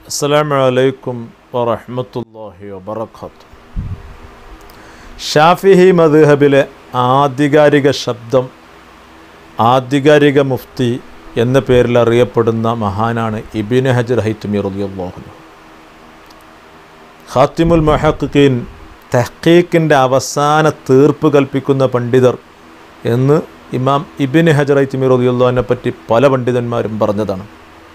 അസ്സലാമു അലൈക്കും വറഹ്മത്തുള്ളാഹി വബറകാത്ത് ഷാഫിഹി മദ്ഹബിലെ ആധികാരിക ശബ്ദം ആധികാരിക മുഫ്തി എന്ന പേരിൽ അറിയപ്പെടുന്ന മഹാനാണ് ഇബിന് ഹജർ ഹൈത്തുമി റളിയല്ലാഹു ഖാത്തിമുൽ മഹഖീൻ തഹ്ഖീഖിൻ്റെ അവസാന തീർപ്പ് കൽപ്പിക്കുന്ന പണ്ഡിതർ എന്ന് ഇമാം ഇബിന് ഹജർ ഹൈത്തുമി റളിയല്ലാഹുവിനെ പറ്റി പല പണ്ഡിതന്മാരും പറഞ്ഞതാണ്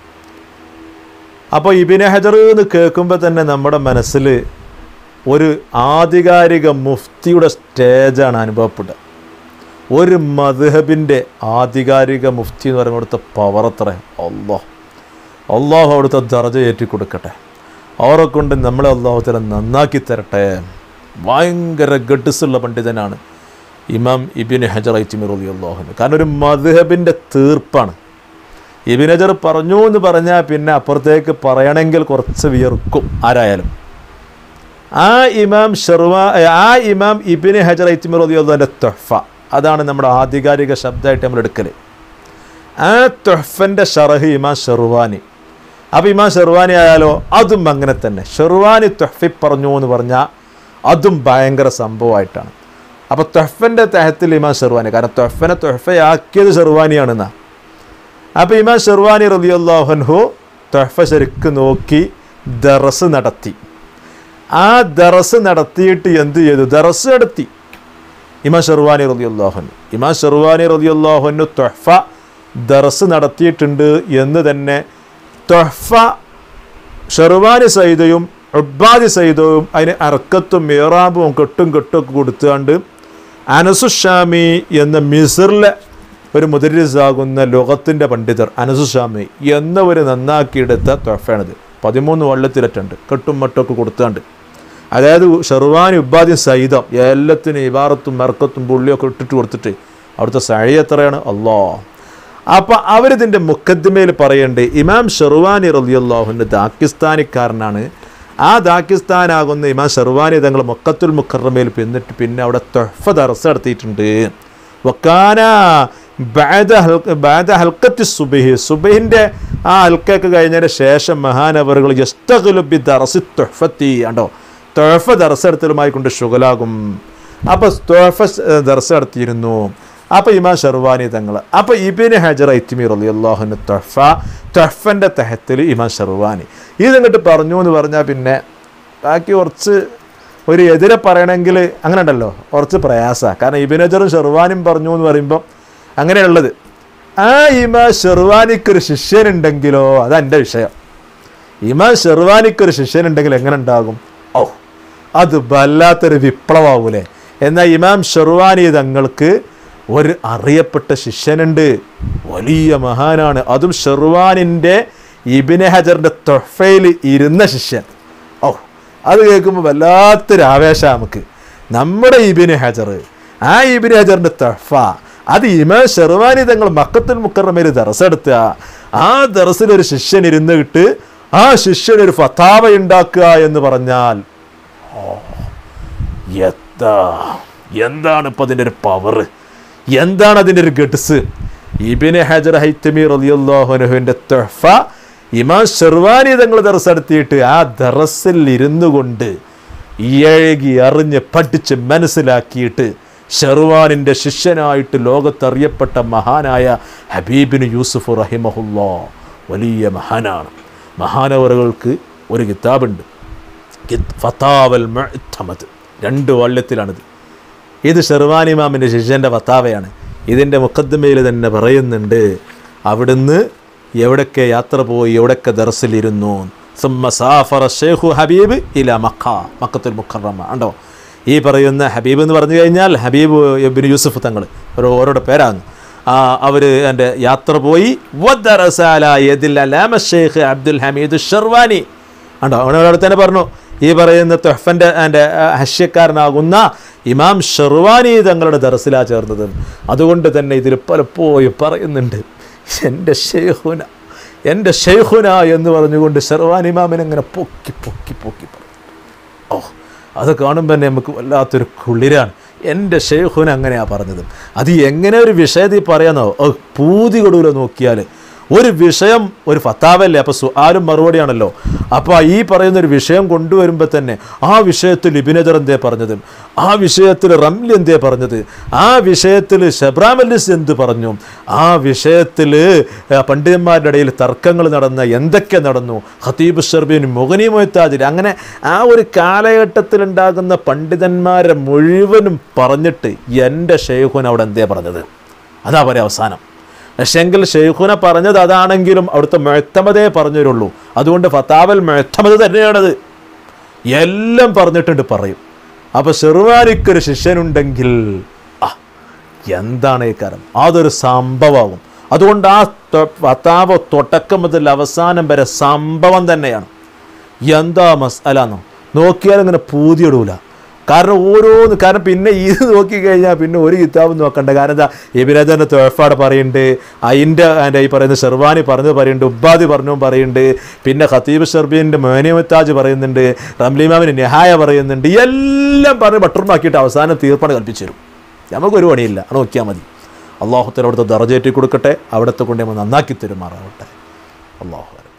അപ്പോൾ ഇബിന് ഹജർ എന്ന് കേൾക്കുമ്പോൾ തന്നെ നമ്മുടെ മനസ്സിൽ ഒരു ആധികാരിക മുഫ്തിയുടെ സ്റ്റേജാണ് അനുഭവപ്പെടുക ഒരു മദ്ഹബിൻ്റെ ആധികാരിക മുഫ്തി എന്ന് പറയുമ്പോൾ അവിടുത്തെ പവർ അത്ര അള്ളാഹ് അള്ളാഹു അവിടുത്തെ ദർജ ഏറ്റി കൊടുക്കട്ടെ അവരെ കൊണ്ട് നമ്മളെ അള്ളാഹുത്തല നന്നാക്കി തരട്ടെ ഭയങ്കര ഗഡ്സുള്ള പണ്ഡിതനാണ് ഇമാം ഇബിൻ ഹജർ ഐറ്റിമിർ അലി അള്ളാഹുന് കാരണം ഒരു മദ്ഹബിൻ്റെ തീർപ്പാണ് ഇബിൻ ഹജർ പറഞ്ഞു എന്ന് പറഞ്ഞാൽ പിന്നെ അപ്പുറത്തേക്ക് പറയണമെങ്കിൽ കുറച്ച് വിയർക്കും ആരായാലും ആ ഇമാം ഷെർവാ ആ ഇമാം ഇബിന് ഹജർ ഐറ്റിമിർ അലി അള്ളാഹിൻ്റെ തൊഹഫ അതാണ് നമ്മുടെ ആധികാരിക ശബ്ദമായിട്ട് നമ്മൾ എടുക്കൽ ആ തൊഹഫൻ്റെ ഷറഹ് ഇമാം ഷെർവാനി അപ്പോൾ ഇമാം ഷെർവാനി ആയാലോ അതും അങ്ങനെ തന്നെ ഷെർവാനി തൊഹഫി പറഞ്ഞു എന്ന് പറഞ്ഞാൽ അതും ഭയങ്കര സംഭവമായിട്ടാണ് അപ്പോൾ തൊഹഫൻ്റെ തഹത്തിൽ ഇമാം ഷെർവാനി കാരണം തൊഹഫനെ തൊഹഫയാക്കിയത് ഷെർവാനിയാണെന്നാ അപ്പോൾ ഇമാം ഷെർവാനി റലിയല്ലാഹൻഹു തൊഹഫ ശരിക്ക് നോക്കി ദറസ് നടത്തി ആ ദറസ് നടത്തിയിട്ട് എന്ത് ചെയ്തു ദറസ് നടത്തി ഇമാം ഷെർവാനി റലിയല്ലാഹൻ ഇമാം ഷെർവാനി റലിയല്ലാഹുനു തൊഹഫ ദറസ് നടത്തിയിട്ടുണ്ട് എന്ന് തന്നെ തൊഹഫ ഷെർവാനി സൈദയും ഉബ്ബാദി സൈദവും അതിന് അർക്കത്തും മേറാബും കെട്ടും കെട്ടും ഒക്കെ കൊടുത്തുകൊണ്ട് അനസുഷാമി എന്ന മിസറിലെ ഒരു മുദരിസാകുന്ന ലോകത്തിൻ്റെ പണ്ഡിതർ അനസുഷാമി എന്നവർ നന്നാക്കിയെടുത്ത തൊഫയാണിത് പതിമൂന്ന് വള്ളത്തിലറ്റുണ്ട് കെട്ടും മട്ടൊക്കെ കൊടുത്താണ്ട് അതായത് ഷെർവാനി ഉബാദി സൈതം എല്ലാത്തിനും ഇബാറത്തും മർക്കത്തും പുള്ളിയൊക്കെ ഇട്ടിട്ട് കൊടുത്തിട്ട് അവിടുത്തെ സഴി എത്രയാണ് അള്ളാ അപ്പം അവരിതിൻ്റെ മുക്കദ്മയിൽ പറയണ്ട് ഇമാം ഷെർവാനി റലിയല്ലാഹുവിൻ്റെ ദാക്കിസ്ഥാനിക്കാരനാണ് ആ ദാക്കിസ്ഥാനാകുന്ന ഇമാം ഷെർവാനി തങ്ങൾ മൊക്കത്തുൽ മുക്കറമയിൽ പിന്നിട്ട് പിന്നെ അവിടെ തൊഹഫ ദർസ് നടത്തിയിട്ടുണ്ട് വക്കാന ബാദ ഹൽ- ബാദ ഹൽക്കത്തി സുബഹി സുബഹിൻ്റെ ആ ഹൽക്കൊക്കെ കഴിഞ്ഞതിന് ശേഷം മഹാനവറുകൾ യസ്തഖുലുബി ദർസി തൊഹഫത്തി കണ്ടോ തൊഹഫ ദർസ് എടുത്തലുമായി കൊണ്ട് ശുഗലാകും അപ്പോൾ തൊഹഫ ദർസ് നടത്തിയിരുന്നു അപ്പോൾ ഇമാം ഷെർവാനി തങ്ങൾ അപ്പോൾ ഇബിന് ഹജർ ഐറ്റിമി റലി അള്ളാഹുന് തൊഹഫ തൊഹഫൻ്റെ തഹത്തിൽ ഇമാം ഷെർവാനി ഇതിങ്ങോട്ട് പറഞ്ഞു എന്ന് പറഞ്ഞാൽ പിന്നെ ബാക്കി കുറച്ച് ഒരു എതിരെ പറയണമെങ്കിൽ അങ്ങനെ ഉണ്ടല്ലോ കുറച്ച് പ്രയാസമാണ് കാരണം ഇബിൻ ഹജറും ഷെർവാനും പറഞ്ഞു എന്ന് പറയുമ്പോൾ അങ്ങനെയുള്ളത് ആ ഇമാ ഷെർവാനിക്കൊരു ശിഷ്യനുണ്ടെങ്കിലോ അതാ എൻ്റെ വിഷയം ഇമാം ഷെർവാനിക്കൊരു ശിഷ്യനുണ്ടെങ്കിൽ എങ്ങനെ ഉണ്ടാകും ഓ അത് വല്ലാത്തൊരു വിപ്ലവാവൂലേ എന്നാൽ ഇമാം ഷെർവാനി തങ്ങൾക്ക് ഒരു അറിയപ്പെട്ട ശിഷ്യനുണ്ട് വലിയ മഹാനാണ് അതും ഷെർവാനിൻ്റെ ഇബിന് ഹജറിൻ്റെ തൊഫയിൽ ഇരുന്ന ശിഷ്യൻ ഓ അത് കേൾക്കുമ്പോൾ വല്ലാത്തൊരു ആവേശമാണ് നമുക്ക് നമ്മുടെ ഇബിന് ഹജർ ആ ഇബിന് ഹജറിൻ്റെ തൊഫ അത് ഇമാം ഷെർവാനി തങ്ങൾ മക്കത്തുൽ മുക്കറമയിൽ ദറസെടുത്തുക ആ ദറസിൽ ഒരു ശിഷ്യൻ ഇരുന്ന് കിട്ട് ആ ശിഷ്യൻ ഒരു ഫത്താവ ഉണ്ടാക്കുക എന്ന് പറഞ്ഞാൽ എത്താ എന്താണ് ഇപ്പം അതിൻ്റെ ഒരു പവർ എന്താണ് അതിൻ്റെ ഒരു ഗഡ്സ് ഇബിന് ഹജർ ഹൈത്തമി റലിയുല്ലാഹുനുഹുവിൻ്റെ തൊഹഫ ഇമാം ഷെർവാനി തങ്ങൾ ദർസ് നടത്തിയിട്ട് ആ ദറസിൽ ഇരുന്നു കൊണ്ട് ഏഴകി അറിഞ്ഞ് പഠിച്ച് മനസ്സിലാക്കിയിട്ട് ഷെർവാനിൻ്റെ ശിഷ്യനായിട്ട് ലോകത്തറിയപ്പെട്ട മഹാനായ ഹബീബിന് യൂസുഫ് റഹിമഹുല്ലാ വലിയ മഹാനാണ് മഹാനവറുകൾക്ക് ഒരു കിതാബുണ്ട് കിത്- ഫത്താവൽ മുഅ്തമദ് രണ്ട് വള്യത്തിലാണിത് ഇത് ഷെർവാനി ഇമാമിൻ്റെ ശിഷ്യൻ്റെ ഫത്താവയാണ് ഇതിൻ്റെ മുഖദ്മയിൽ തന്നെ പറയുന്നുണ്ട് അവിടുന്ന് എവിടൊക്കെ യാത്ര പോയി എവിടൊക്കെ ദർസിലിരുന്നു സുമ്മ സാഫറ ഷെയ്ഖു ഹബീബ് ഇല മക്ക മക്കത്തുൽ മുഖറമ ഉണ്ടോ ഈ പറയുന്ന ഹബീബ് എന്ന് പറഞ്ഞു കഴിഞ്ഞാൽ ഹബീബ് ഇബ്നു യൂസുഫ് തങ്ങൾ ഒരു ഓരോടെ പേരാണ് ആ അവർ എൻ്റെ യാത്ര പോയി വദ്ദറസാല യദിൽ അലാമ ഷെയ്ഖ് അബ്ദുൽ ഹമീദ് ഷെർവാനി ഉണ്ടോ അവനോട് തന്നെ പറഞ്ഞു ഈ പറയുന്ന തൊഹഫൻ്റെ എൻ്റെ ഹഷ്യക്കാരനാകുന്ന ഇമാം ഷെർവാനി തങ്ങളുടെ ദർസിലാ ചേർന്നത് അതുകൊണ്ട് തന്നെ ഇതിൽ പലപ്പോഴും പറയുന്നുണ്ട് എൻ്റെ ഷെയ്ഖുന എൻ്റെ ഷെയ്ഖുന എന്ന് പറഞ്ഞുകൊണ്ട് ഷെർവാനി ഇമാമിനെ അങ്ങനെ പൊക്കി പൊക്കി പൊക്കി പറയും ഓ അത് കാണുമ്പോൾ തന്നെ നമുക്ക് വല്ലാത്തൊരു കുളിരാണ് എൻ്റെ ഷെയ്ഖുന അങ്ങനെയാണ് പറഞ്ഞത് അത് എങ്ങനെ ഒരു വിഷയത്തിൽ പറയാന്നോ ഓ പൂതി കൊടുവില നോക്കിയാൽ ഒരു വിഷയം ഒരു ഫത്താവല്ലേ അപ്പോൾ സുആലും മറുപടിയാണല്ലോ അപ്പോൾ ഈ പറയുന്ന ഒരു വിഷയം കൊണ്ടുവരുമ്പോൾ തന്നെ ആ വിഷയത്തിൽ ഇബിനജർ എന്തേ പറഞ്ഞത് ആ വിഷയത്തിൽ റംലി എന്തേ പറഞ്ഞത് ആ വിഷയത്തിൽ ഷെബ്രാമലിസ് എന്ത് പറഞ്ഞു ആ വിഷയത്തിൽ പണ്ഡിതന്മാരുടെ ഇടയിൽ തർക്കങ്ങൾ നടന്ന എന്തൊക്കെ നടന്നു ഖത്തീബ് ഷർബീൻ മുഗനി മൊയ്ത്താജിൽ അങ്ങനെ ആ ഒരു കാലഘട്ടത്തിലുണ്ടാകുന്ന പണ്ഡിതന്മാരെ മുഴുവനും പറഞ്ഞിട്ട് എൻ്റെ ഷെയ്ഖുൻ അവിടെ എന്തേ പറഞ്ഞത് അതാ പറയുക അവസാനം പക്ഷെങ്കിൽ ഷെയ്ഖുന പറഞ്ഞത് അതാണെങ്കിലും അവിടുത്തെ മെഴുത്തമതേ പറഞ്ഞുള്ളൂ അതുകൊണ്ട് ഫത്താവൽ മെഴുത്തമത് തന്നെയാണത് എല്ലാം പറഞ്ഞിട്ടുണ്ട് പറയും അപ്പോൾ ഷെർവാനിക്കൊരു ശിഷ്യനുണ്ടെങ്കിൽ ആ എന്താണ് ഈ കാര്യം അതൊരു സംഭവമാകും അതുകൊണ്ട് ആ തൊ- ഫത്താവ തുടക്കം മുതൽ അവസാനം വരെ സംഭവം തന്നെയാണ് എന്താ മസാലാന്നോ നോക്കിയാൽ ഇങ്ങനെ പൂതിയിടൂല കാരണം ഓരോന്ന് കാരണം പിന്നെ ഇത് നോക്കിക്കഴിഞ്ഞാൽ പിന്നെ ഒരു കിതാബും നോക്കണ്ട കാരണം എന്താ ഇബിരാജൻ്റെ തൊഴഫാട് പറയുന്നുണ്ട് അതിൻ്റെ അതിൻ്റെ ഈ പറയുന്ന ഷെർവാനി പറഞ്ഞത് പറയുന്നുണ്ട് ഉബാദി പറഞ്ഞു പറയുന്നുണ്ട് പിന്നെ ഖത്തീബ് ഷെർബീൻ്റെ മേനിമത്താജ് പറയുന്നുണ്ട് റംലിമാമിന് നെഹായ പറയുന്നുണ്ട് എല്ലാം പറഞ്ഞ് ബട്ടർമാക്കിയിട്ട് അവസാനം തീർപ്പാട് കൽപ്പിച്ചു തരും നമുക്കൊരു പണിയില്ല അത് നോക്കിയാൽ മതി അള്ളാഹുത്തല അവിടുത്തെ ദറജേറ്റി കൊടുക്കട്ടെ അവിടുത്തെ കൊണ്ട് നമ്മൾ നന്നാക്കി തരുമാറാവട്ടെ അള്ളാഹു